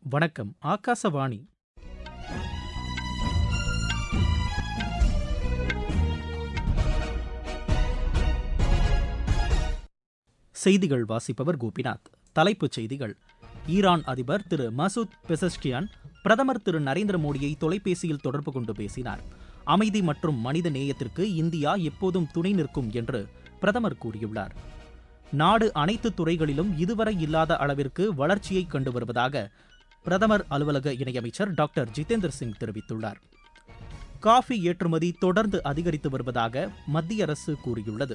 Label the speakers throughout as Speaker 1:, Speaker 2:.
Speaker 1: வணக்கம் ஆகாசவாணி செய்திகள் வாசிப்பவர் கோபிநாத் தலைப்புச் செய்திகள் ஈரான் அதிபர் திரு மசூத் பெசஸ்கியான் பிரதமர் திரு நரேந்திர மோடியை தொலைபேசியில் தொடர்பு கொண்டு பேசினார் அமைதி மற்றும் மனித நேயத்திற்கு இந்தியா எப்போதும் துணை நிற்கும் என்று பிரதமர் கூறியுள்ளார் நாடு அனைத்து துறைகளிலும் இதுவரை இல்லாத அளவிற்கு வளர்ச்சியை கண்டு வருவதாக பிரதமர் அலுவலக இணையமைச்சர் டாக்டர் ஜிதேந்திர சிங் தெரிவித்துள்ளார் காஃபி ஏற்றுமதி தொடர்ந்து அதிகரித்து வருவதாக மத்திய அரசு கூறியுள்ளது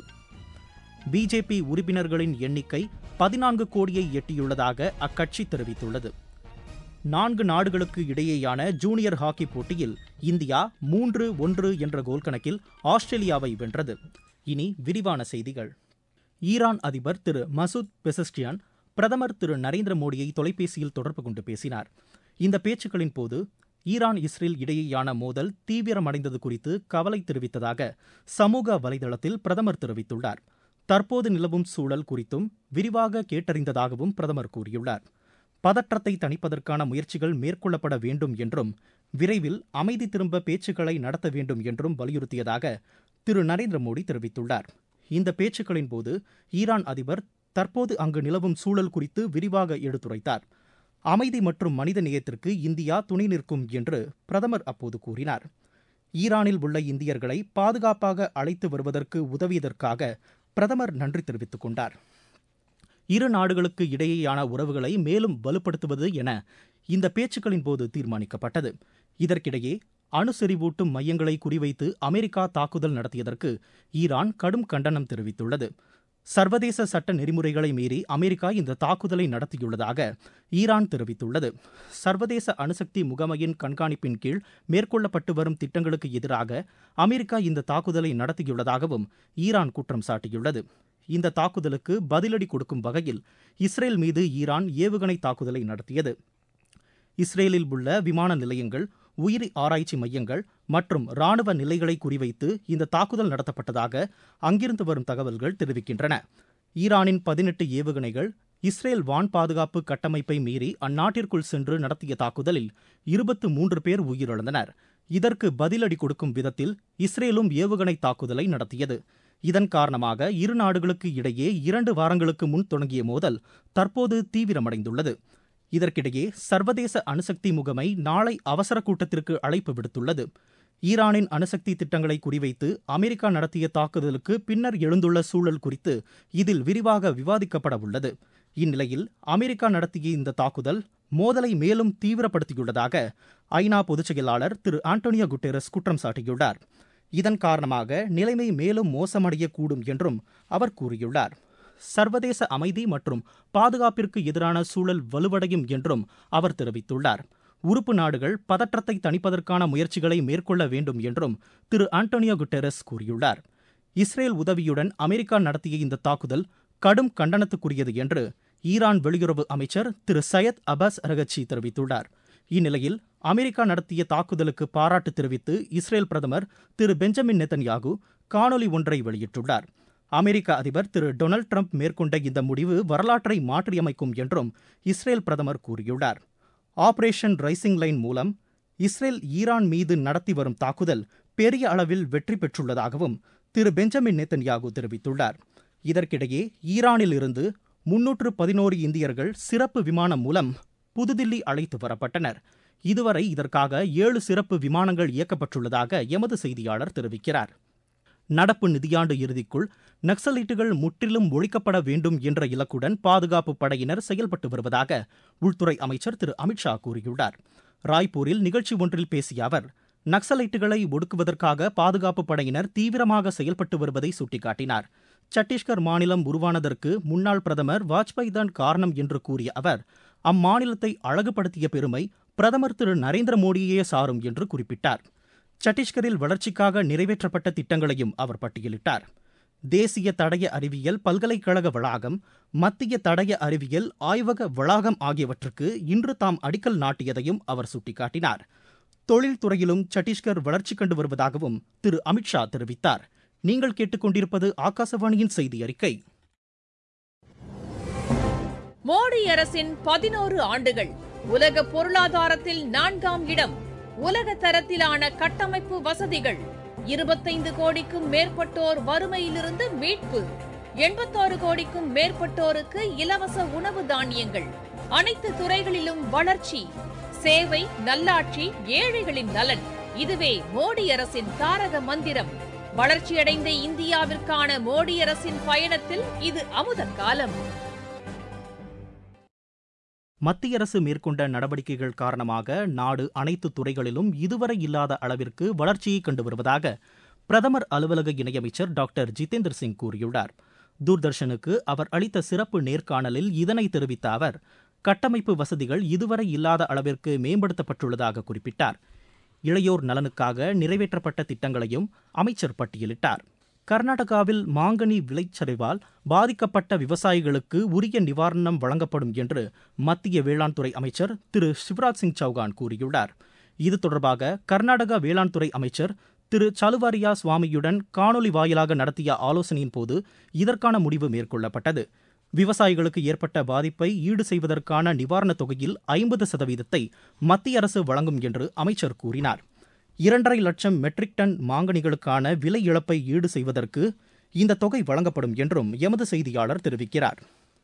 Speaker 1: பிஜேபி உறுப்பினர்களின் எண்ணிக்கை பதினான்கு கோடியை எட்டியுள்ளதாக அக்கட்சி தெரிவித்துள்ளது நான்கு நாடுகளுக்கு இடையேயான ஜூனியர் ஹாக்கி போட்டியில் இந்தியா மூன்று ஒன்று என்ற கோல் கணக்கில் ஆஸ்திரேலியாவை வென்றது இனி விரிவான செய்திகள் ஈரான் அதிபர் திரு மசூத் பெசஸ்டியான் பிரதமர் திரு நரேந்திர மோடியை தொலைபேசியில் தொடர்பு கொண்டு பேசினார் இந்த பேச்சுக்களின் போது ஈரான் இஸ்ரேல் இடையேயான மோதல் தீவிரமடைந்தது குறித்து கவலை தெரிவித்ததாக சமூக வலைதளத்தில் பிரதமர் தெரிவித்துள்ளார் தற்போது நிலவும் சூழல் குறித்தும் விரிவாக கேட்டறிந்ததாகவும் பிரதமர் கூறியுள்ளார் பதற்றத்தை தணிப்பதற்கான முயற்சிகள் மேற்கொள்ளப்பட வேண்டும் என்றும் விரைவில் அமைதி திரும்ப பேச்சுக்களை நடத்த வேண்டும் என்றும் வலியுறுத்தியதாக திரு நரேந்திர மோடி தெரிவித்துள்ளார் இந்த பேச்சுக்களின் போது ஈரான் அதிபர் தற்போது அங்கு நிலவும் சூழல் குறித்து விரிவாக எடுத்துரைத்தார் அமைதி மற்றும் மனித நேயத்திற்கு இந்தியா துணை நிற்கும் என்று பிரதமர் அப்போது கூறினார் ஈரானில் உள்ள இந்தியர்களை பாதுகாப்பாக அழைத்து வருவதற்கு உதவியதற்காக பிரதமர் நன்றி தெரிவித்துக் கொண்டார் இரு நாடுகளுக்கு இடையேயான உறவுகளை மேலும் வலுப்படுத்துவது என இந்த பேச்சுக்களின் போது தீர்மானிக்கப்பட்டது இதற்கிடையே அணு செறிவூட்டும் மையங்களை குறிவைத்து அமெரிக்கா தாக்குதல் நடத்தியதற்கு ஈரான் கடும் கண்டனம் தெரிவித்துள்ளது சர்வதேச சட்ட நெறிமுறைகளை மீறி அமெரிக்கா இந்த தாக்குதலை நடத்தியுள்ளதாக ஈரான் தெரிவித்துள்ளது சர்வதேச அணுசக்தி முகமையின் கண்காணிப்பின் கீழ் மேற்கொள்ளப்பட்டு வரும் திட்டங்களுக்கு எதிராக அமெரிக்கா இந்த தாக்குதலை நடத்தியுள்ளதாகவும் ஈரான் குற்றம் சாட்டியுள்ளது இந்த தாக்குதலுக்கு பதிலடி கொடுக்கும் வகையில் இஸ்ரேல் மீது ஈரான் ஏவுகணை தாக்குதலை நடத்தியது இஸ்ரேலில் உள்ள விமான நிலையங்கள் உயிரி ஆராய்ச்சி மையங்கள் மற்றும் ராணுவ நிலைகளை குறிவைத்து இந்த தாக்குதல் நடத்தப்பட்டதாக அங்கிருந்து வரும் தகவல்கள் தெரிவிக்கின்றன ஈரானின் பதினெட்டு ஏவுகணைகள் இஸ்ரேல் வான் பாதுகாப்பு கட்டமைப்பை மீறி அந்நாட்டிற்குள் சென்று நடத்திய தாக்குதலில் இருபத்து மூன்று பேர் உயிரிழந்தனர் இதற்கு பதிலடி கொடுக்கும் விதத்தில் இஸ்ரேலும் ஏவுகணை தாக்குதலை நடத்தியது இதன் காரணமாக இரு நாடுகளுக்கு இடையே இரண்டு வாரங்களுக்கு முன் தொடங்கிய மோதல் தற்போது தீவிரமடைந்துள்ளது இதற்கிடையே சர்வதேச அணுசக்தி முகமை நாளை அவசர கூட்டத்திற்கு அழைப்பு விடுத்துள்ளது ஈரானின் அணுசக்தி திட்டங்களை குறிவைத்து அமெரிக்கா நடத்திய தாக்குதலுக்கு பின்னர் எழுந்துள்ள சூழல் குறித்து இதில் விரிவாக விவாதிக்கப்பட உள்ளது இந்நிலையில் அமெரிக்கா நடத்திய இந்த தாக்குதல் மோதலை மேலும் தீவிரப்படுத்தியுள்ளதாக ஐநா பொதுச் செயலாளர் திரு ஆண்டோனியோ குட்டேரஸ் குற்றம் சாட்டியுள்ளார் இதன் காரணமாக நிலைமை மேலும் மோசமடையக்கூடும் என்றும் அவர் கூறியுள்ளார் சர்வதேச அமைதி மற்றும் பாதுகாப்பிற்கு எதிரான சூழல் வலுவடையும் என்றும் அவர் தெரிவித்துள்ளார் உறுப்பு நாடுகள் பதற்றத்தை தணிப்பதற்கான முயற்சிகளை மேற்கொள்ள வேண்டும் என்றும் திரு ஆண்டோனியோ குட்டெரஸ் கூறியுள்ளார் இஸ்ரேல் உதவியுடன் அமெரிக்கா நடத்திய இந்த தாக்குதல் கடும் கண்டனத்துக்குரியது என்று ஈரான் வெளியுறவு அமைச்சர் திரு சையத் அபாஸ் அரகச்சி தெரிவித்துள்ளார் இந்நிலையில் அமெரிக்கா நடத்திய தாக்குதலுக்கு பாராட்டு தெரிவித்து இஸ்ரேல் பிரதமர் திரு பெஞ்சமின் நெத்தன்யாகு காணொலி ஒன்றை வெளியிட்டுள்ளார் அமெரிக்க அதிபர் திரு டொனால்டு டிரம்ப் மேற்கொண்ட இந்த முடிவு வரலாற்றை மாற்றியமைக்கும் என்றும் இஸ்ரேல் பிரதமர் கூறியுள்ளார் ஆபரேஷன் ரைசிங் லைன் மூலம் இஸ்ரேல் ஈரான் மீது நடத்தி வரும் தாக்குதல் பெரிய அளவில் வெற்றி பெற்றுள்ளதாகவும் திரு பெஞ்சமின் நேத்தன்யாகு தெரிவித்துள்ளார் இதற்கிடையே ஈரானில் இருந்து முன்னூற்று பதினோரு இந்தியர்கள் சிறப்பு விமானம் மூலம் புதுதில்லி அழைத்து வரப்பட்டனர் இதுவரை இதற்காக ஏழு சிறப்பு விமானங்கள் இயக்கப்பட்டுள்ளதாக எமது செய்தியாளர் தெரிவிக்கிறார் நடப்பு நிதியாண்டு இறுதிக்குள் நக்சலைட்டுகள் முற்றிலும் ஒழிக்கப்பட வேண்டும் என்ற இலக்குடன் பாதுகாப்பு படையினர் செயல்பட்டு வருவதாக உள்துறை அமைச்சர் திரு அமித்ஷா கூறியுள்ளார் ராய்ப்பூரில் நிகழ்ச்சி ஒன்றில் பேசிய அவர் நக்சலைட்டுகளை ஒடுக்குவதற்காக பாதுகாப்பு படையினர் தீவிரமாக செயல்பட்டு வருவதை சுட்டிக்காட்டினார் சத்தீஸ்கர் மாநிலம் உருவானதற்கு முன்னாள் பிரதமர் வாஜ்பாய் தான் காரணம் என்று கூறிய அவர் அம்மாநிலத்தை அழகுபடுத்திய பெருமை பிரதமர் திரு நரேந்திர மோடியே சாரும் என்று குறிப்பிட்டார் சத்தீஸ்கரில் வளர்ச்சிக்காக நிறைவேற்றப்பட்ட திட்டங்களையும் அவர் பட்டியலிட்டார் தேசிய தடய அறிவியல் பல்கலைக்கழக வளாகம் மத்திய தடய அறிவியல் ஆய்வக வளாகம் ஆகியவற்றுக்கு இன்று தாம் அடிக்கல் நாட்டியதையும் அவர் சுட்டிக்காட்டினார் தொழில்துறையிலும் சத்தீஸ்கர் வளர்ச்சி கண்டு வருவதாகவும் திரு அமித்ஷா தெரிவித்தார் நீங்கள் கேட்டுக்கொண்டிருப்பது ஆகாசவாணியின் செய்தி அறிக்கை
Speaker 2: மோடி அரசின் பதினோரு ஆண்டுகள் உலக பொருளாதாரத்தில் நான்காம் இடம் உலக தரத்திலான கட்டமைப்பு வசதிகள் இருபத்தைந்து கோடிக்கும் மேற்பட்டோர் வறுமையிலிருந்து மீட்பு எண்பத்தாறு கோடிக்கும் மேற்பட்டோருக்கு இலவச உணவு தானியங்கள் அனைத்து துறைகளிலும் வளர்ச்சி சேவை நல்லாட்சி ஏழைகளின் நலன் இதுவே மோடி அரசின் தாரக மந்திரம் வளர்ச்சியடைந்த இந்தியாவிற்கான மோடி அரசின் பயணத்தில் இது அமுத காலம்
Speaker 1: மத்திய அரசு மேற்கொண்ட நடவடிக்கைகள் காரணமாக நாடு அனைத்து துறைகளிலும் இதுவரை இல்லாத அளவிற்கு வளர்ச்சியை கண்டு வருவதாக பிரதமர் அலுவலக இணையமைச்சர் டாக்டர் ஜிதேந்திர சிங் கூறியுள்ளார் தூர்தர்ஷனுக்கு அவர் அளித்த சிறப்பு நேர்காணலில் இதனை தெரிவித்த அவர் கட்டமைப்பு வசதிகள் இதுவரை இல்லாத அளவிற்கு மேம்படுத்தப்பட்டுள்ளதாக குறிப்பிட்டார் இளையோர் நலனுக்காக நிறைவேற்றப்பட்ட திட்டங்களையும் அமைச்சர் பட்டியலிட்டார் கர்நாடகாவில் மாங்கனி விளைச்சரிவால் பாதிக்கப்பட்ட விவசாயிகளுக்கு உரிய நிவாரணம் வழங்கப்படும் என்று மத்திய வேளாண் துறை அமைச்சர் திரு சிவராஜ் சிங் சௌகான் கூறியுள்ளார் இது தொடர்பாக கர்நாடக வேளாண் துறை அமைச்சர் திரு சலுவாரியா சுவாமியுடன் காணொலி வாயிலாக நடத்திய ஆலோசனையின் போது இதற்கான முடிவு மேற்கொள்ளப்பட்டது விவசாயிகளுக்கு ஏற்பட்ட பாதிப்பை ஈடு செய்வதற்கான நிவாரணத் தொகையில் ஐம்பது சதவீதத்தை மத்திய அரசு வழங்கும் என்று அமைச்சர் கூறினார் இரண்டரை லட்சம் மெட்ரிக் டன் மாங்கனிகளுக்கான விலை இழப்பை ஈடு செய்வதற்கு இந்த தொகை வழங்கப்படும் என்றும் எமது செய்தியாளர் தெரிவிக்கிறார்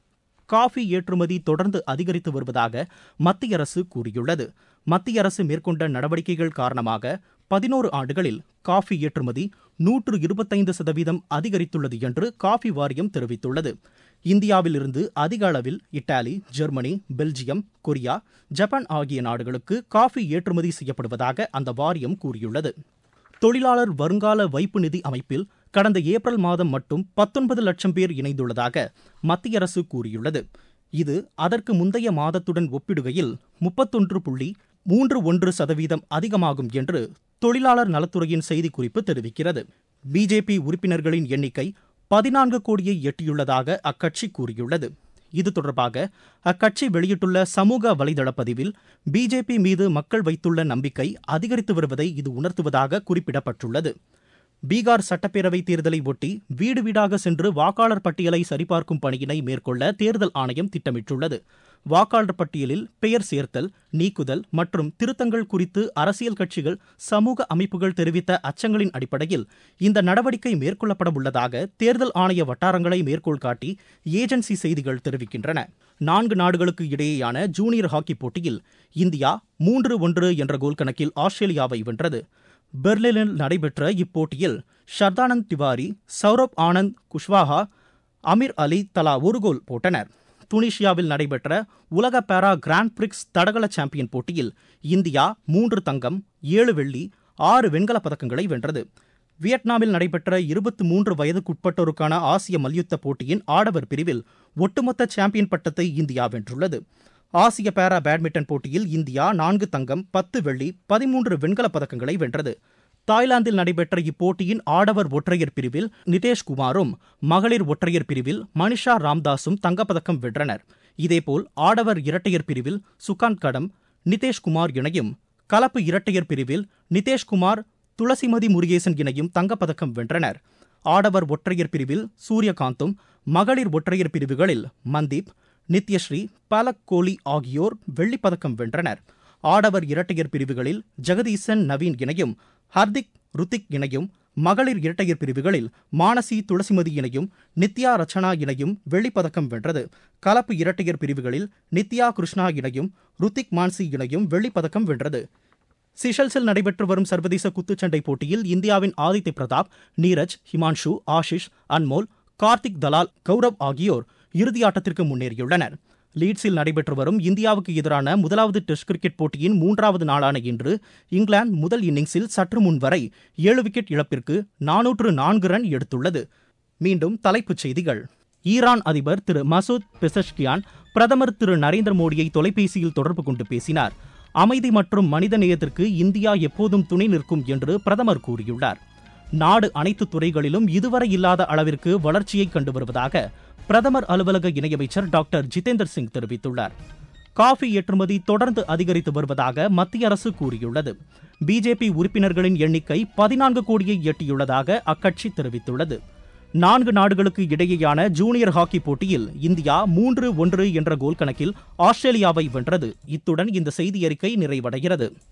Speaker 1: காஃபி ஏற்றுமதி தொடர்ந்து அதிகரித்து வருவதாக மத்திய அரசு கூறியுள்ளது மத்திய அரசு மேற்கொண்ட நடவடிக்கைகள் காரணமாக பதினோரு ஆண்டுகளில் காஃபி ஏற்றுமதி நூற்று இருபத்தைந்து சதவீதம் அதிகரித்துள்ளது என்று காஃபி வாரியம் தெரிவித்துள்ளது இந்தியாவிலிருந்து அதிக அளவில் Italy Germany Belgium Korea Japan ஆகிய நாடுகளுக்கு காஃபி ஏற்றுமதி செய்யப்படுவதாக அந்த வாரியம் கூறியுள்ளது தொழிலாளர் வருங்கால வைப்பு நிதி அமைப்பில் கடந்த ஏப்ரல் மாதம் மட்டும் பத்தொன்பது லட்சம் பேர் இணைந்துள்ளதாக மத்திய அரசு கூறியுள்ளது இது அதற்கு முந்தைய மாதத்துடன் ஒப்பிடுகையில் முப்பத்தொன்று புள்ளி மூன்று ஒன்று சதவீதம் அதிகமாகும் என்று தொழிலாளர் நலத்துறையின் செய்திக்குறிப்பு தெரிவிக்கிறது பிஜேபி உறுப்பினர்களின் எண்ணிக்கை பதினான்கு கோடியை எட்டியுள்ளதாக அக்கட்சி கூறியுள்ளது இது தொடர்பாக அக்கட்சி வெளியிட்டுள்ள சமூக வலைதள பதிவில் பிஜேபி மீது மக்கள் வைத்துள்ள நம்பிக்கை அதிகரித்து வருவதை இது உணர்த்துவதாக குறிப்பிடப்பட்டுள்ளது பீகார் சட்டப்பேரவை தேர்தலை ஒட்டி வீடு வீடாக சென்று வாக்காளர் பட்டியலை சரிபார்க்கும் பணியினை மேற்கொள்ள தேர்தல் ஆணையம் திட்டமிட்டுள்ளது வாக்காளர் பட்டியலில் பெயர் சேர்த்தல் நீக்குதல் மற்றும் திருத்தங்கள் குறித்து அரசியல் கட்சிகள் சமூக அமைப்புகள் தெரிவித்த அச்சங்களின் அடிப்படையில் இந்த நடவடிக்கை மேற்கொள்ளப்பட உள்ளதாக தேர்தல் ஆணைய வட்டாரங்களை மேற்கோள் காட்டி ஏஜென்சி செய்திகள் தெரிவிக்கின்றன நான்கு நாடுகளுக்கு இடையேயான ஜூனியர் ஹாக்கி போட்டியில் இந்தியா மூன்று ஒன்று என்ற கோல் கணக்கில் ஆஸ்திரேலியாவை வென்றது பெர்லினில் நடைபெற்ற இப்போட்டியில் ஷர்தானந்த் திவாரி சௌரப் ஆனந்த் குஷ்வாஹா அமீர் அலி தலா ஒரு கோல் போட்டனர் துனிஷியாவில் நடைபெற்ற உலக பாரா கிராண்ட் பிரிக்ஸ் தடகள சாம்பியன் போட்டியில் இந்தியா மூன்று தங்கம் ஏழு வெள்ளி ஆறு வெண்கலப் பதக்கங்களை வென்றது வியட்நாமில் நடைபெற்ற இருபத்தி மூன்று வயதுக்குட்பட்டோருக்கான ஆசிய மல்யுத்த போட்டியின் ஆடவர் பிரிவில் ஒட்டுமொத்த சாம்பியன் பட்டத்தை இந்தியா வென்றுள்ளது ஆசிய பாரா பேட்மிண்டன் போட்டியில் இந்தியா நான்கு தங்கம் பத்து வெள்ளி பதிமூன்று வெண்கலப் பதக்கங்களை வென்றது தாய்லாந்தில் நடைபெற்ற இப்போட்டியின் ஆடவர் ஒற்றையர் பிரிவில் நிதேஷ் குமாரும் மகளிர் ஒற்றையர் பிரிவில் மனிஷா ராம்தாஸும் தங்கப்பதக்கம் வென்றனர் இதேபோல் ஆடவர் இரட்டையர் பிரிவில் சுகாந்த் கடம் நிதேஷ்குமார் இணையும் கலப்பு இரட்டையர் பிரிவில் நிதேஷ்குமார் துளசிமதி முருகேசன் இணையும் தங்கப்பதக்கம் வென்றனர் ஆடவர் ஒற்றையர் பிரிவில் சூரியகாந்தும் மகளிர் ஒற்றையர் பிரிவுகளில் மந்தீப் நித்யஸ்ரீ பலக் கோலி ஆகியோர் வெள்ளிப்பதக்கம் வென்றனர் ஆடவர் இரட்டையர் பிரிவுகளில் ஜெகதீசன் நவீன் இணையும் ஹர்திக் ருத்திக் இணையும் மகளிர் இரட்டையர் பிரிவுகளில் மானசி துளசிமதி இணையும் நித்யா ரச்சனா இணையும் வெள்ளிப்பதக்கம் வென்றது கலப்பு இரட்டையர் பிரிவுகளில் நித்யா கிருஷ்ணா இணையும் ருத்திக் மான்சி இணையும் வெள்ளிப்பதக்கம் வென்றது சிஷல்ஸில் நடைபெற்று வரும் சர்வதேச குத்துச்சண்டை போட்டியில் இந்தியாவின் ஆதித்ய பிரதாப் நீரஜ் ஹிமான்ஷு ஆஷிஷ் அன்மோல் கார்த்திக் தலால் கௌரவ் ஆகியோர் இறுதியாட்டத்திற்கு முன்னேறியுள்ளனர் லீட்ஸில் நடைபெற்று வரும் இந்தியாவுக்கு எதிரான முதலாவது டெஸ்ட் கிரிக்கெட் போட்டியின் மூன்றாவது நாளான இன்று இங்கிலாந்து முதல் இன்னிங்ஸில் சற்று முன் வரை ஏழு விக்கெட் இழப்பிற்கு நானூற்று நான்கு ரன் எடுத்துள்ளது மீண்டும் தலைப்புச் செய்திகள் ஈரான் அதிபர் திரு மசூத் பெசஷ்கியான் பிரதமர் திரு நரேந்திர மோடியை தொலைபேசியில் தொடர்பு கொண்டு பேசினார் அமைதி மற்றும் மனித நேயத்திற்கு இந்தியா எப்போதும் துணை நிற்கும் என்று பிரதமர் கூறியுள்ளார் நாடு அனைத்து துறைகளிலும் இதுவரை இல்லாத அளவிற்கு வளர்ச்சியை கண்டு வருவதாக பிரதமர் அலுவலக இணையமைச்சர் டாக்டர் ஜிதேந்தர் சிங் தெரிவித்துள்ளார் காஃபி ஏற்றுமதி தொடர்ந்து அதிகரித்து வருவதாக மத்திய அரசு கூறியுள்ளது பிஜேபி உறுப்பினர்களின் எண்ணிக்கை பதினான்கு கோடியை எட்டியுள்ளதாக அக்கட்சி தெரிவித்துள்ளது நான்கு நாடுகளுக்கு இடையேயான ஜூனியர் ஹாக்கி போட்டியில் இந்தியா மூன்று ஒன்று என்ற கோல் கணக்கில் ஆஸ்திரேலியாவை வென்றது இத்துடன் இந்த செய்தி அறிக்கை நிறைவடைகிறது